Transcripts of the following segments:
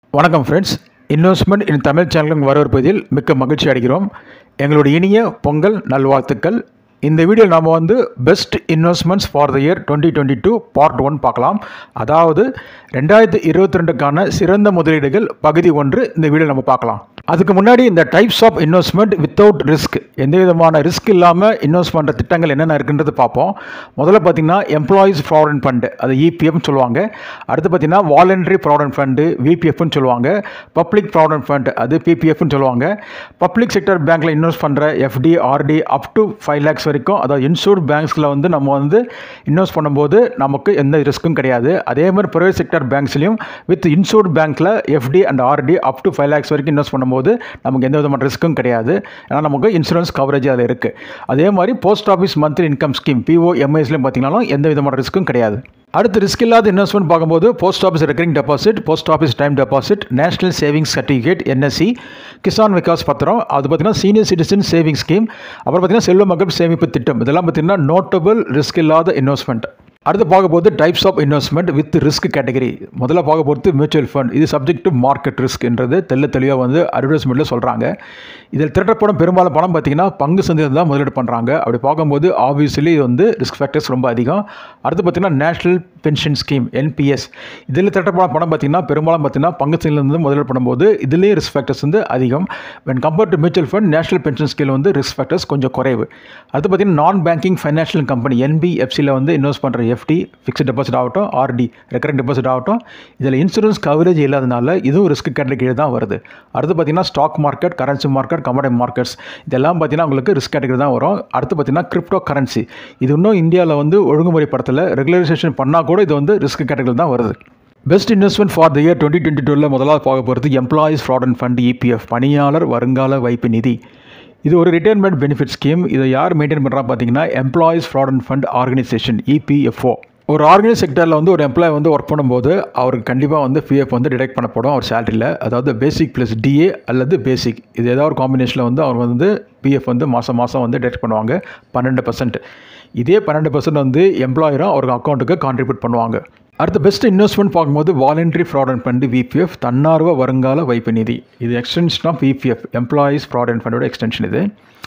வணக்கம் friends investment இன் தமிழ் சேனலுக்கு வரவிருப்பதில் மிக்க மகிழ்ச்சி அடைகிறோம் எங்களுடைய இனிய பொங்கல் நல்வாழ்த்துக்கள் இந்த வீடியோ நாம் வந்து best investments for the year twenty twenty two part one பார்க்கலாம் அதாவது ரெண்டாயிரத்தி இருபத்தி ரெண்டுக்கான சிறந்த முதலீடுகள் பகுதி ஒன்று இந்த வீடியோ நம்ம பார்க்கலாம் அதுக்கு முன்னாடி இந்த types of investment without risk எந்த விதமான ரிஸ்க் இல்லாமல் இன்வெஸ்ட் பண்ணுற திட்டங்கள் என்னென்ன இருக்குன்றது பார்ப்போம் முதல்ல பார்த்தீங்கன்னா எம்ப்ளாயீஸ் ப்ராவிடன்ட் ஃபண்டு அது இபிஎஃப்னு சொல்லுவாங்க அடுத்து பார்த்தீங்கன்னா வாலண்டரி ப்ராவிடன்ட் ஃபண்டு விபிஎஃப்னு சொல்லுவாங்க பப்ளிக் ப்ராவிடன்ட் ஃபண்ட் அது பிபிஎஃப்னு சொல்லுவாங்க பப்ளிக் செக்டர் பேங்க்கில் இன்வெஸ்ட் பண்ணுற FD RD up to five lakhs வரைக்கும் அதாவது இன்சூர்ட் பேங்க்ஸில் வந்து நம்ம வந்து இன்வெஸ்ட் பண்ணும்போது நமக்கு எந்த ரிஸ்க்கும் கிடையாது அதே மாதிரி ப்ரைவேட் செக்டர் பேங்க்ஸ்லையும் வித் இன்சூர்ட் பேங்க்கில் FD and RD up to five lakhs வரைக்கும் இன்வெஸ்ட் பண்ணும்போது நமக்கு எந்த விதமான ரிஸ்க்கும் கிடையாது ஏன்னா நமக்கு இன்சூரன்ஸ் கவரேஜ் அதில் இருக்குது அதே மாதிரி post office monthly income scheme PO எம்ஐஸ்லையும் பார்த்தீங்கன்னாலும் எந்த விதமான ரிஸ்க்கும் கிடையாது அடுத்து ரிஸ்க் இல்லாத இன்வெஸ்ட்மெண்ட் பார்க்கும்போது post office recurring deposit post office time deposit national savings certificate NSC Kisan Vikas பத்திரம் அது பார்த்தீங்கன்னா சீனியர் சிட்டிசன் சேவிங் ஸ்கீம் அப்புறம் பார்த்தீங்கன்னா செல்வ மக்கள் சேமிப்பு திட்டம் இதெல்லாம் பார்த்தீங்கன்னா நோட்டபிள் ரிஸ்க் இல்லாத இன்வெஸ்ட்மெண்ட் அடுத்து பார்க்க போகிறது types of investment with risk category முதல்ல பார்க்க போகிறது மியூச்சுவல் ஃபண்ட் இது சப்ஜெக்ட் டு மார்க்கெட் ரிஸ்க்ன்றது தெல்ல தெளிவாக வந்து அட்வர்டைஸ்மெண்ட்டில் சொல்கிறாங்க இதில் திரட்டப்படும் பெரும்பாலும் பணம் பார்த்தீங்கன்னா பங்கு சந்தையில் தான் முதலீடு பண்ணுறாங்க அப்படி பார்க்கும்போது ஆப்வியஸ்லி இது வந்து ரிஸ்க் ஃபேக்டர்ஸ் ரொம்ப அதிகம் அடுத்து பார்த்தீங்கன்னா நேஷனல் பென்ஷன் ஸ்கீம் என்பிஎஸ் இதில் திரட்டப்படும் பணம் பார்த்தீங்கன்னா பெரும்பாலும் பார்த்தீங்கன்னா பங்கு சந்தையிலிருந்து முதலீடு பண்ணும்போது இதுலேயே ரிஸ்க் ஃபேக்டர்ஸ் வந்து அதிகம் when compared to mutual fund national pension scheme வந்து ரிஸ்க் ஃபேக்டர்ஸ் கொஞ்சம் குறைவு அடுத்து பார்த்தீங்கன்னா நான் பேங்கிங் ஃபைனான்ஷியல் கம்பெனி என்பிஎஃப்சியில் வந்து இன்வெஸ்ட் பண்ணுற எஃப்டி ஃபிக்ஸ்ட் டெபாசிட் ஆகட்டும் ஆர்டி ரெக்கரிங் டெபாசிட் ஆகட்டும் இதில் இன்சூரன்ஸ் கவரேஜ் இல்லாதனால இதுவும் ரிஸ்க் கேட்டகரி தான் வருது அடுத்து பார்த்தீங்கன்னா stock market currency market commodity markets இதெல்லாம் பார்த்தீங்கன்னா உங்களுக்கு ரிஸ்க் கேட்டகரி தான் வரும் அடுத்து பார்த்தீங்கன்னா கிரிப்டோ கரன்சி இது இன்னும் இந்தியாவில் வந்து ஒழுங்குமுறைப்படுத்தல ரெகுலரைசேஷன் பண்ணால் கூட இது வந்து ரிஸ்க் கேட்டகரி தான் வருது best investment for the year twenty twenty டூவில் முதலாவது பார்க்க போகிறது employees provident fund EPF பணியாளர் வருங்கால வைப்பு நிதி இது ஒரு ரிட்டையர்மெண்ட் பெனிஃபிட் ஸ்கீம் இதை யார் மெயின்டைன் பண்ணுறா பார்த்தீங்கன்னா employees provident fund organisation EPFO ஒரு ஆர்கனைஸ் செக்டரில் வந்து ஒரு எம்ப்ளாய் வந்து ஒர்க் பண்ணும்போது அவருக்கு கண்டிப்பாக வந்து பிஎஃப் வந்து டிடெக்ட் பண்ணப்படும் அவர் சேலரியில் அதாவது பேசிக் ப்ளஸ் டிஏ அல்லது பேசிக் இது ஏதாவது ஒரு காம்பினேஷனில் வந்து அவர் வந்து பிஎஃப் வந்து மாதம் மாதம் வந்து டிடெக்ட் பண்ணுவாங்க பன்னெண்டு பர்சன்ட் இதே பன்னெண்டு பர்சன்ட் வந்து எம்ப்ளாயரும் அவருக்கு அக்கௌண்ட்டுக்கு கான்ட்ரிபியூட் பண்ணுவாங்க அடுத்த பெஸ்ட் இன்வெஸ்ட்மெண்ட் பார்க்கும்போது voluntary provident fund VPF தன்னார்வ வருங்கால வைப்பு நிதி இது extension of VPF employees provident ஃபண்டோட எக்ஸ்டென்ஷன் இது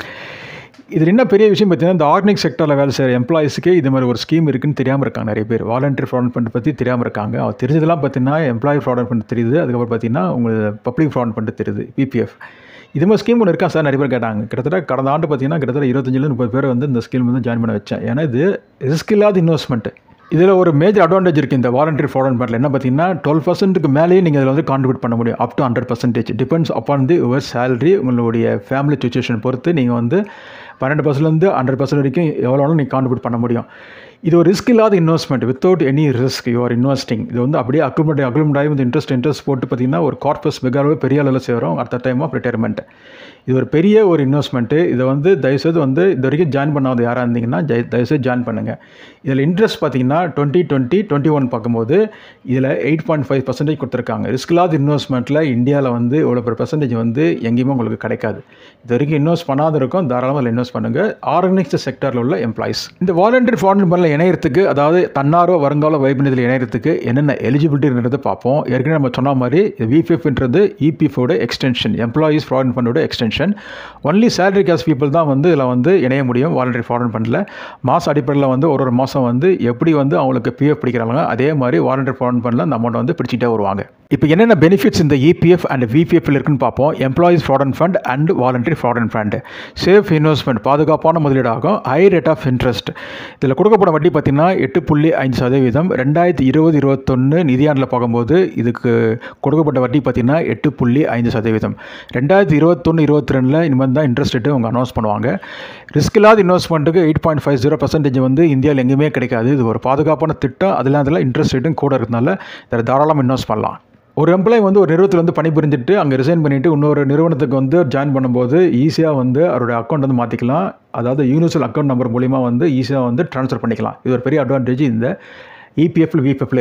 இதில் என்ன பெரிய விஷயம் பார்த்தீங்கன்னா இந்த ஆர்கனிக் செக்டரில் வேலை செய்கிற எம்ப்ளாயிஸ்க்கு இது மாதிரி ஒரு ஸ்கீம் இருக்குன்னு தெரியாமல் இருக்காங்க நிறைய பேர் வாலண்டரி ஃப்ராட் ஃபண்ட் பற்றி தெரியாமல் இருக்காங்க அவர் தெரிஞ்சதெல்லாம் பார்த்தீங்கன்னா எம்ப்ளாயி ஃப்ராட் ஃபண்ட் தெரியுது அதுக்கப்புறம் பார்த்தீங்கன்னா உங்களுக்கு பப்ளிக் ஃப்ராட் ஃபண்ட் தெரியுது பிபிஎஃப் இது மாதிரி ஸ்கீம் ஒன்று இருக்கா சார் நிறைய பேர் கேட்டாங்க கிட்டத்தட்ட கடந்த ஆண்டு பார்த்தீங்கன்னா கிட்டத்தட்ட இருபத்தஞ்சிலேருந்து முப்பது பேர் வந்து இந்த ஸ்கீம் வந்து ஜாயின் பண்ண வச்சேன் ஏன்னா இது ரிஸ்க் இல்லாத இன்வெஸ்ட்மெண்ட் இதில் ஒரு மேஜர் அட்வான்டேஜ் இருக்குது இந்த வாலண்டரி ஃபார்டன் பேட்டில் என்ன பார்த்தீங்கன்னா டுவெல் பர்சன்ட்டுக்கு மேலேயே நீங்கள் இதில் வந்து கான்ட்ரிபியூட் பண்ண முடியும் up to hundred percentage depends upon the your salary உங்களுடைய ஃபேமிலி சுச்சுவேஷன் பொறுத்து நீங்கள் வந்து பன்னெண்டு பர்சன்ட்லேருந்து ஹண்ட்ரட் பர்சன்ட் வரைக்கும் எவ்வளோ வேணாலும் நீங்கள் கான்ட்ரிபியூட் பண்ண முடியும் இது ஒரு ரிஸ்க் இல்லாத investment without any risk you're investing இது வந்து அப்படியே அக்யூமெண்ட் அக்யூமெண்ட் ஆகி வந்து இன்ட்ரெஸ்ட் இன்ட்ரெஸ்ட் போட்டு பார்த்தீங்கன்னா ஒரு கார்பஸ் மிக அளவு பெரிய அளவில் சேரும் அடுத்த டைம் ஆஃப் ரிட்டையர்மெண்ட் இது ஒரு பெரிய ஒரு இன்வெஸ்ட்மெண்ட்டு இதை வந்து தயவுசெய்து வந்து இது வரைக்கும் ஜாயின் பண்ணாத யாராக இருந்தீங்கன்னா ஜெய் தயவுசெய்து ஜாயின் பண்ணுங்கள் இதில் இன்ட்ரெஸ்ட் பார்த்தீங்கன்னா டுவெண்ட்டி டுவெண்ட்டி டுவெண்ட்டி ஒன் பார்க்கும்போது இதில் எயிட் பாயிண்ட் ஃபைவ் பர்சன்டேஜ் கொடுத்துருக்காங்க ரிஸ்க் இல்லாத இன்வெஸ்ட்மெண்ட்டில் இந்தியாவில் வந்து இவ்வளோ பெரிய பர்சன்டேஜ் வந்து எங்கேயுமே உங்களுக்கு கிடைக்காது இது வரைக்கும் இன்வெஸ்ட் பண்ணாத இருக்கும் தாராளமாக அதில் இன்வெஸ்ட் பண்ணுங்கள் ஆர்கனைஸ்ட் செக்டரில் உள்ள எம்ப்ளாயிஸ் இந்த வாலண்டரி ஃபார்ன் பண்ணல இணையத்துக்கு அதாவது தன்னார்வ வருங்கால வைப்பினத்தில் இணையத்துக்கு என்னென்ன எலிஜிபிலிட்டின்றது பார்ப்போம் ஏற்கனவே நம்ம சொன்ன மாதிரி விபிஎஃப்ன்றது இபிஎஃபோட எக்ஸ்டென்ஷன் எம்ப்ளாயீஸ் ஃப்ராட் ஃபண்டோட extension only salary case people தான் வந்து இதில் வந்து இணைய முடியும் வாலண்டரி ஃபார்ன் ஃபண்டில் மாத அடிப்படையில் வந்து ஒரு ஒரு மாதம் வந்து எப்படி வந்து அவங்களுக்கு பிஎஃப் பிடிக்கிறாங்க அதே மாதிரி வாலண்டரி ஃபார்ன் ஃபண்டில் அந்த அமௌண்ட் வந்து பிடிச்சிட்டே வருவாங்க இப்போ என்னென்ன பெனிஃபிட்ஸ் இந்த இபிஎஃப் அண்ட் விபிஎஃப்ல இருக்குன்னு பார்ப்போம் employees provident fund and voluntary provident fund safe investment பாதுகாப்பான முதலீடாகும் ஹை ரேட் ஆஃப் இன்ட்ரெஸ்ட் இதில் கொடுக்கப்படும் வட்டி பார்த்தீங்கன்னா எட்டு புள்ளி ஐந்து சதவீதம் ரெண்டாயிரத்தி இருபது இருபத்தொன்று நிதியாண்டில் பார்க்கும்போது இதுக்கு கொடுக்கப்பட்ட வட்டி பார்த்தீங்கன்னா எட்டு புள்ளி ஐந்து சதவீதம் ரெண்டாயிரத்தி இருபத்தொன்று இருபத்தி ரெண்டில் இனிமேல் தான் இன்ட்ரெஸ்ட் ரேட்டு அவங்க அனௌன்ஸ் பண்ணுவாங்க ரிஸ்க் இல்லாத இன்வெஸ்ட்மெண்ட்டுக்கு eight point five zero percentage வந்து இந்தியாவில் எங்கேயுமே கிடைக்காது இது ஒரு பாதுகாப்பான திட்டம் அதில் அதில் இன்ட்ரெஸ்ட் ரேட்டும் கூட இருக்கிறதுனால இதில் தாராளமாக இன்வெஸ்ட் பண்ணலாம் ஒரு எம்ப்ளாய் வந்து ஒரு நிறுவனத்தில் வந்து பணிபுரிஞ்சுட்டு அங்கே ரிசைன் பண்ணிவிட்டு இன்னொரு நிறுவனத்துக்கு வந்து ஜாயின் பண்ணும்போது ஈஸியாக வந்து அவருடைய அக்கௌண்ட் வந்து மாற்றிக்கலாம் அதாவது யூனிவர்சல் அக்கௌண்ட் நம்பர் மூலிமா வந்து ஈஸியாக வந்து ட்ரான்ஸ்ஃபர் பண்ணிக்கலாம் இது ஒரு பெரிய அட்வான்டேஜ் இந்த இபிஎஃப்ல விபிஎஃப்ல இருக்குது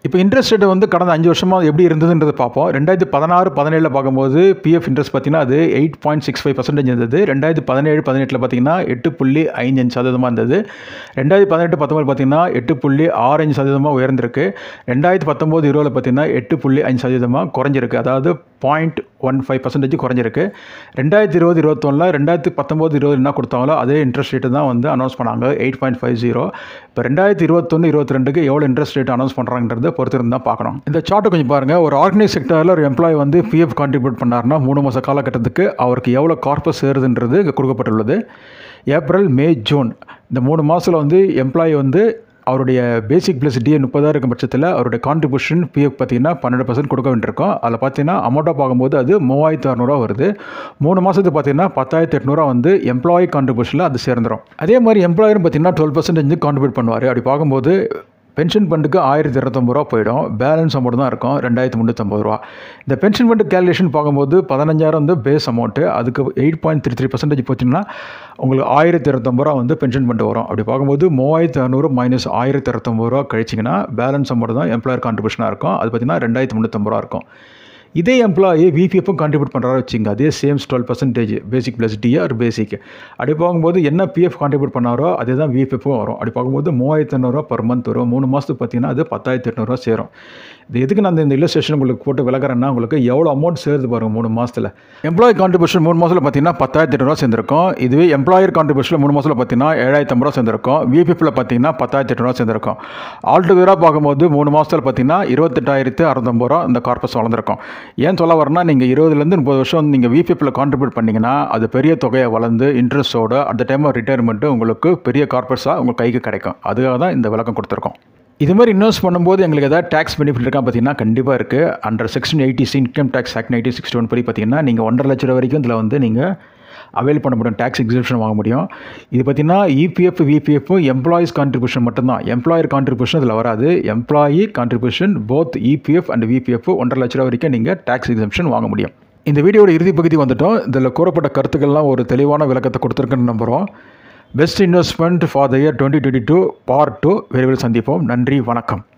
இப்போ இன்ட்ரெஸ்ட் ரேட் வந்து கடந்த அஞ்சு வருஷமாக எப்படி இருந்ததுன்றது பார்ப்போம் ரெண்டாயிரத்தி பதினாறு பதினேழில் பார்க்கும்போது பிஎஃப் இன்ட்ரெஸ்ட் பார்த்தீங்கன்னா அது eight point six five percentage இருந்தது ரெண்டாயிரத்தி பதினேழு பதினெட்டில் பார்த்தீங்கன்னா எட்டு புள்ளி ஐந்து அஞ்சு சதவீதமாக இருந்தது ரெண்டாயிரத்தி பதினெட்டு பத்தொம்பது பார்த்தீங்கன்னா எட்டு புள்ளி ஆறு அஞ்சு சதவீதமாக உயர்ந்திருக்கு ரெண்டாயிரத்தி பத்தொம்போது இருபதில் பார்த்தீங்கன்னா எட்டு புள்ளி அஞ்சு சதவீதமாக குறைஞ்சிருக்கு அதாவது பாயிண்ட் ஒன் ஃபைவ் பர்சன்டேஜ் குறைஞ்சிருக்கு ரெண்டாயிரத்தி இருபது இருபத்தொன்னில் ரெண்டாயிரத்தி பத்தொம்போது இருபது என்ன கொடுத்தாங்களோ அதே இன்ட்ரெஸ்ட் ரேட்டு தான் வந்து அனௌன்ஸ் பண்ணாங்க எயிட் பாயிண்ட் ஃபைவ் ஜீரோ இப்போ ரெண்டாயிரத்தி இருபத்தொன்று இருபத்தி ரெண்டுக்கு எவ்வளோ இன்ட்ரெஸ்ட் ரேட் அனௌன்ஸ் பண்ணுறாங்கன்றத பொறுத்து இருந்தால் பார்க்கணும் இந்த சார்ட்டை கொஞ்சம் பாருங்கள் ஒரு ஆர்கனைஸ் செக்டரில் ஒரு எம்ப்ளாயி வந்து பிஎஃப் கான்ட்ரிபியூட் பண்ணார்னா மூணு மாத காலகட்டத்துக்கு அவருக்கு எவ்வளோ கார்பஸ் சேருதுன்றது இங்கே கொடுக்கப்பட்டுள்ளது ஏப்ரல் மே ஜூன் இந்த மூணு மாதத்தில் வந்து எம்ப்ளாயி வந்து அவருடைய பேசிக் ப்ளஸ் டிஏ முப்பதாக இருக்கும் பட்சத்தில் அவருடைய கான்ட்ரிபியூஷன் பிஎஃப் பார்த்தீங்கன்னா பன்னெண்டு பர்சன்ட் கொடுக்க வேண்டியிருக்கும் அதில் பார்த்தீங்கன்னா அமௌண்ட்டாக பார்க்கும்போது அது மூவாயிரத்து அறநூறுவா வருது மூணு மாதத்துக்கு பார்த்தீங்கன்னா பத்தாயிரத்து எட்நூறுவா வந்து எம்ப்ளாயி கான்ட்ரிபியூஷனில் அது சேர்ந்துடும் அதே மாதிரி எம்ப்ளாயரும் பார்த்தீங்கன்னா டுவெல் பர்சன்டேஜ் கான்ட்ரிபியூட் பண்ணுவார் அப்படி பார்க்கும்போது பென்ஷன் ஃபண்டுக்கு ஆயிரத்தி இரநூத்தம்பது ரூபா போயிடும் பேலன்ஸ் அமௌண்ட் தான் இருக்கும் ரெண்டாயிரத்தி முந்நூற்றம்பது ரூபா இந்த பென்ஷன் ஃபண்டு கேல்குலேஷன் பார்க்கும்போது பதினஞ்சாயிரம் வந்து பேஸ் அமௌண்ட்டு அதுக்கு eight point three three percentage போச்சுன்னா உங்களுக்கு ஆயிரத்தி இரநூத்தம்பது ரூபா வந்து பென்ஷன் ஃபண்டு வரும் அப்படி பார்க்கும்போது மூவாயிரத்தி அறநூறு மைனஸ் ஆயிரத்தி இரநூத்தம்பது ரூபா கழிச்சிங்கன்னா பேலன்ஸ் அமௌண்ட் தான் எம்ப்ளாயர் கான்ட்ரிபியூஷனாக இருக்கும் அது பார்த்தீங்கன்னா ரெண்டாயிரத்தி முந்நூற்றம்பது ரூபா இருக்கும் இதே எம்ப்ளாயி விபிஎஃப்பும் கான்ட்ரிபியூட் பண்ணுறாரு வச்சுங்க அதே same twelve percentage basic plus D R basic அப்படி பார்க்கும்போது என்ன பிஎஃப் கான்ட்ரிபியூட் பண்ணாரோ அதே தான் விபிஎஃப்பும் வரும் அப்படி பார்க்கும்போது மூவாயிரத்தி ஐநூறுரூவா பர் மந்த் வரும் மூணு மாதத்துக்கு பார்த்தீங்கன்னா அது பத்தாயிரத்தி எட்நூறுவா சேரும் இது எதுக்கு நான் இந்த இல்லஸ்ட்ரேஷன் உங்களுக்கு போட்டு விளக்குறேன்னா உங்களுக்கு எவ்வளோ அமௌண்ட் சேருது பாருங்கள் மூணு மாதத்தில் எம்ப்ளாயி கான்ட்ரிபியூஷன் மூணு மாதத்தில் பார்த்தீங்கன்னா பத்தாயிரத்தி எட்நூறுவா சேர்ந்துருக்கும் இதுவே எம்ப்ளாயர் கான்ட்ரிபியூஷன் மூணு மாதத்தில் பார்த்தீங்கன்னா ஏழாயிரத்தி ஐம்பது ரூபா சேர்ந்துருக்கும் விபிஎஃப்பில் பார்த்தீங்கன்னா பத்தாயிரத்தி எட்நூறுவா சேர்ந்துருக்கும் ஆல்டுகராக பார்க்கும்போது மூணு மாதத்தில் பார்த்தீங்கன்னா இருபத்தெட்டாயிரத்து அறுநூத்தம்பது ரூபா இந்த கார்பஸ் வளர்ந்துருக்கும் ஏன் சொல்ல வரேன்னா நீங்கள் இருபதுலேருந்து முப்பது வருஷம் வந்து நீங்கள் விபிஎஃப்பில் கான்ட்ரிபியூட் பண்ணிங்கன்னா அது பெரிய தொகையை வளர்ந்து இன்ட்ரெஸ்ட்டோட அட் டைம் ரிட்டையர்மெண்ட்டு உங்களுக்கு பெரிய கார்பஸாக உங்கள் கைக்கு கிடைக்கும் அதுக்காக தான் இந்த விளக்கம் கொடுத்துருக்கோம் இது மாதிரி இன்வெஸ்ட் பண்ணும்போது எங்களுக்கு ஏதாவது டேக்ஸ் பெனிஃபிட் இருக்கா பார்த்தீங்கன்னா கண்டிப்பாக இருக்குது under section eighty C income tax act nineteen sixty one படி பார்த்தீங்கன்னா நீங்கள் ஒன்றரை லட்ச ரூபா வரைக்கும் இதில் வந்து நீங்கள் அவைல் பண்ண முடியும் டேக்ஸ் எக்ஸிபிஷன் வாங்க முடியும் இது பார்த்தீங்கன்னா இபிஎஃப் விபிஎஃப் எம்ப்ளாயிஸ் கான்ட்ரிபியூஷன் மட்டும்தான் எம்ப்ளாயர் கான்ட்ரிபியூஷன் இதில் வராது employee contribution both EPF and VPF ஒன்றரை லட்ச ரூபா வரைக்கும் நீங்கள் டேக்ஸ் எக்ஸிபிஷன் வாங்க முடியும் இந்த வீடியோட இறுதி பகுதி வந்துட்டோம் இதில் கூறப்பட்ட கருத்துக்கள்லாம் ஒரு தெளிவான விளக்கத்தை கொடுத்துருக்குன்னு நம்புகிறோம் best investment for the year twenty twenty two part two விரைவில் சந்திப்போம் நன்றி வணக்கம்